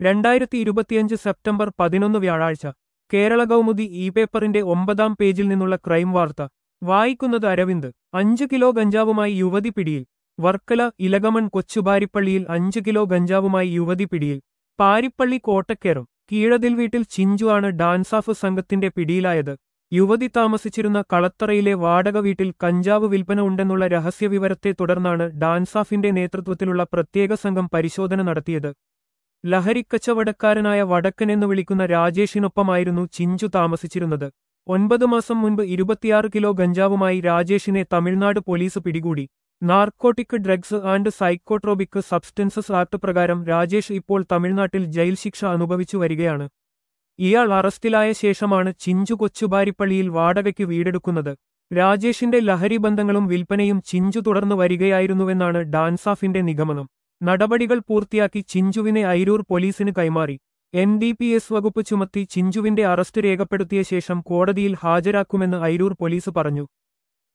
രണ്ടായിരത്തി ഇരുപത്തിയഞ്ച് സെപ്റ്റംബർ പതിനൊന്ന് വ്യാഴാഴ്ച കേരള കൗമുദി ഇ പേപ്പറിന്റെ ഒമ്പതാം പേജിൽ നിന്നുള്ള ക്രൈം വാർത്ത വായിക്കുന്നത് അരവിന്ദ് അഞ്ച് കിലോ ഗഞ്ചാവുമായി യുവതി പിടിയിൽ വർക്കല ഇലകമൺ കൊച്ചുപാരിപ്പള്ളിയിൽ അഞ്ച് കിലോ ഗഞ്ചാവുമായി യുവതി പിടിയിൽ പാരിപ്പള്ളി കോട്ടക്കേറും കീഴതിൽ വീട്ടിൽ ചിഞ്ചു ആണ് ഡാൻസാഫ് സംഘത്തിന്റെ പിടിയിലായത് യുവതി താമസിച്ചിരുന്ന കളത്തറയിലെ വാടക വീട്ടിൽ കഞ്ചാവ് വിൽപ്പന ഉണ്ടെന്നുള്ള രഹസ്യവിവരത്തെ തുടർന്നാണ് ഡാൻസാഫിന്റെ നേതൃത്വത്തിലുള്ള പ്രത്യേക സംഘം പരിശോധന നടത്തിയത് ലഹരിക്കച്ചവടക്കാരനായ വടക്കൻ എന്ന് വിളിക്കുന്ന രാജേഷിനൊപ്പമായിരുന്നു ചിഞ്ചു താമസിച്ചിരുന്നത് ഒൻപത് മാസം മുൻപ് ഇരുപത്തിയാറ് കിലോ ഗഞ്ചാവുമായി രാജേഷിനെ തമിഴ്നാട് പോലീസ് പിടികൂടി narcotic drugs and psychotropic substances act പ്രകാരം രാജേഷ് ഇപ്പോൾ തമിഴ്നാട്ടിൽ ജയിൽ ശിക്ഷ അനുഭവിച്ചു വരികയാണ് ഇയാൾ അറസ്റ്റിലായ ശേഷമാണ് ചിഞ്ചു കൊച്ചുപാരിപ്പള്ളിയിൽ വാടകയ്ക്ക് വീടെടുക്കുന്നത് രാജേഷിന്റെ ലഹരി ബന്ധങ്ങളും വിൽപ്പനയും ചിഞ്ചു തുടർന്നു വരികയായിരുന്നുവെന്നാണ് ഡാൻസാഫിന്റെ നിഗമനം നടപടികൾ പൂർത്തിയാക്കി ചിഞ്ചുവിനെ ഐരൂർ പോലീസിന് കൈമാറി എൻ ഡി പി എസ് വകുപ്പ് ചുമത്തി ചിഞ്ചുവിന്റെ അറസ്റ്റ് രേഖപ്പെടുത്തിയ ശേഷം കോടതിയിൽ ഹാജരാക്കുമെന്ന് ഐരൂർ പോലീസ് പറഞ്ഞു